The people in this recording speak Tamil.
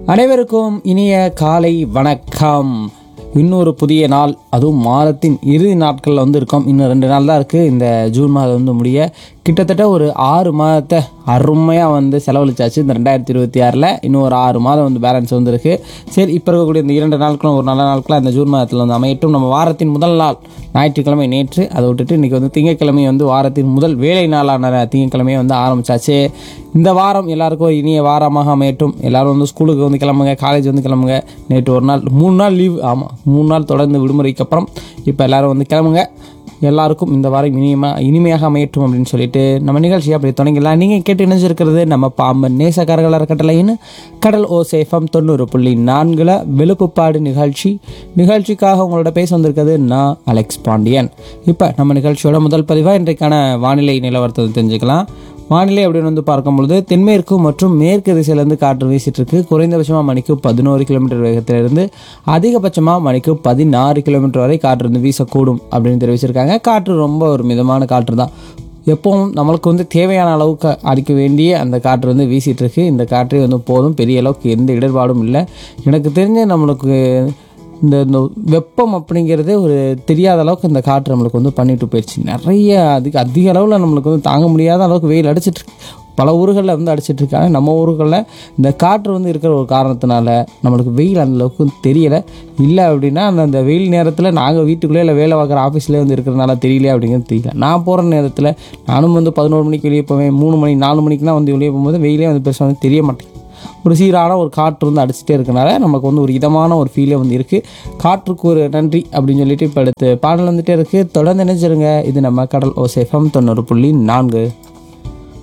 அனைவருக்கும் இனிய காலை வணக்கம் இன்னொரு புதிய நாள் அதுவும் மாதத்தின் இறுதி நாட்களில் வந்து இருக்கோம் இன்னும் ரெண்டு நாள் தான் இருக்குது இந்த ஜூன் மாதம் வந்து முடிய கிட்டத்தட்ட ஒரு ஆறு மாதத்தை அருமையாக வந்து செலவழிச்சாச்சு இந்த ரெண்டாயிரத்தி இருபத்தி ஆறில் இன்னும் ஒரு ஆறு மாதம் வந்து பேலன்ஸ் வந்துருக்கு சரி இப்போ இருக்கக்கூடிய இந்த இரண்டு நாட்களும் ஒரு நல்ல நாட்களும் இந்த ஜூன் மாதத்தில் வந்து அமையட்டும் நம்ம வாரத்தின் முதல் நாள் ஞாயிற்றுக்கிழமை நேற்று அதை விட்டுட்டு இன்றைக்கி வந்து திங்கட்கிழமை வந்து வாரத்தின் முதல் வேலை நாளான திங்கட்கிழமையை வந்து ஆரம்பிச்சாச்சு இந்த வாரம் எல்லாருக்கும் ஒரு இனிய வாரமாக அமையட்டும் எல்லாரும் வந்து ஸ்கூலுக்கு வந்து கிளம்புங்க காலேஜ் வந்து கிளம்புங்க நேற்று ஒரு நாள் மூணு நாள் லீவ் ஆமாம் மூணு நாள் தொடர்ந்து விடுமுறைக்கு அப்புறம் இப்போ எல்லாரும் வந்து கிளம்புங்க எல்லாருக்கும் இந்த வாரம் இனிமா இனிமையாக அமையட்டும் அப்படின்னு சொல்லிட்டு நம்ம நிகழ்ச்சி அப்படி தொடங்கிடலாம் நீங்கள் கேட்டு இணைஞ்சிருக்கிறது நம்ம பாம்பன் நேசக்காரர்கள் அறக்கட்டளைன்னு கடல் ஓ சேஃபம் தொண்ணூறு புள்ளி நான்கில் வெளுப்புப்பாடு நிகழ்ச்சி நிகழ்ச்சிக்காக உங்களோட பேச வந்திருக்கிறது நான் அலெக்ஸ் பாண்டியன் இப்போ நம்ம நிகழ்ச்சியோட முதல் பதிவாக இன்றைக்கான வானிலை நிலவரத்தை தெரிஞ்சுக்கலாம் வானிலை அப்படின்னு வந்து பார்க்கும்பொழுது தென்மேற்கு மற்றும் மேற்கு திசையிலேருந்து காற்று வீசிட்டு இருக்கு குறைந்தபட்சமாக மணிக்கு பதினோரு கிலோமீட்டர் வேகத்திலிருந்து அதிகபட்சமாக மணிக்கு பதினாறு கிலோமீட்டர் வரை காற்று வந்து வீசக்கூடும் அப்படின்னு தெரிவிச்சிருக்காங்க காற்று ரொம்ப ஒரு மிதமான காற்று தான் எப்பவும் நம்மளுக்கு வந்து தேவையான அளவுக்கு அடிக்க வேண்டிய அந்த காற்று வந்து வீசிட்டு இருக்கு இந்த காற்றே வந்து போதும் பெரிய அளவுக்கு எந்த இடர்பாடும் இல்லை எனக்கு தெரிஞ்ச நம்மளுக்கு இந்த இந்த வெப்பம் அப்படிங்கிறது ஒரு தெரியாத அளவுக்கு இந்த காற்று நம்மளுக்கு வந்து பண்ணிட்டு போயிடுச்சு நிறைய அதிக அதிக அளவில் நம்மளுக்கு வந்து தாங்க முடியாத அளவுக்கு வெயில் அடிச்சிட்டு இருக்கு பல ஊர்களில் வந்து அடிச்சிட்டு இருக்காங்க நம்ம ஊர்களில் இந்த காற்று வந்து இருக்கிற ஒரு காரணத்தினால நம்மளுக்கு வெயில் அந்த அளவுக்கு தெரியலை இல்லை அப்படின்னா அந்த அந்த வெயில் நேரத்தில் நாங்கள் வீட்டுக்குள்ளே இல்லை வேலை பார்க்குற ஆஃபீஸ்லேயே வந்து இருக்கிறனால தெரியல அப்படிங்கிறது தெரியல நான் போகிற நேரத்தில் நானும் வந்து பதினோரு மணிக்கு வெளியே போவேன் மூணு மணி நாலு மணிக்கெலாம் வந்து வெளியே போகும்போது வெயிலே வந்து பெருசாக வந்து தெரிய மாட்டேங்குது ஒரு சீரான ஒரு காற்று வந்து அடிச்சுட்டே இருக்கனால நமக்கு வந்து ஒரு இதமான ஒரு ஃபீலே வந்து இருக்குது காற்றுக்கு ஒரு நன்றி அப்படின்னு சொல்லிட்டு இப்போ அடுத்து பாடல் வந்துட்டே இருக்குது தொடர்ந்து நினைச்சிருங்க இது நம்ம கடல் ஓசேஃபம் தொண்ணூறு புள்ளி நான்கு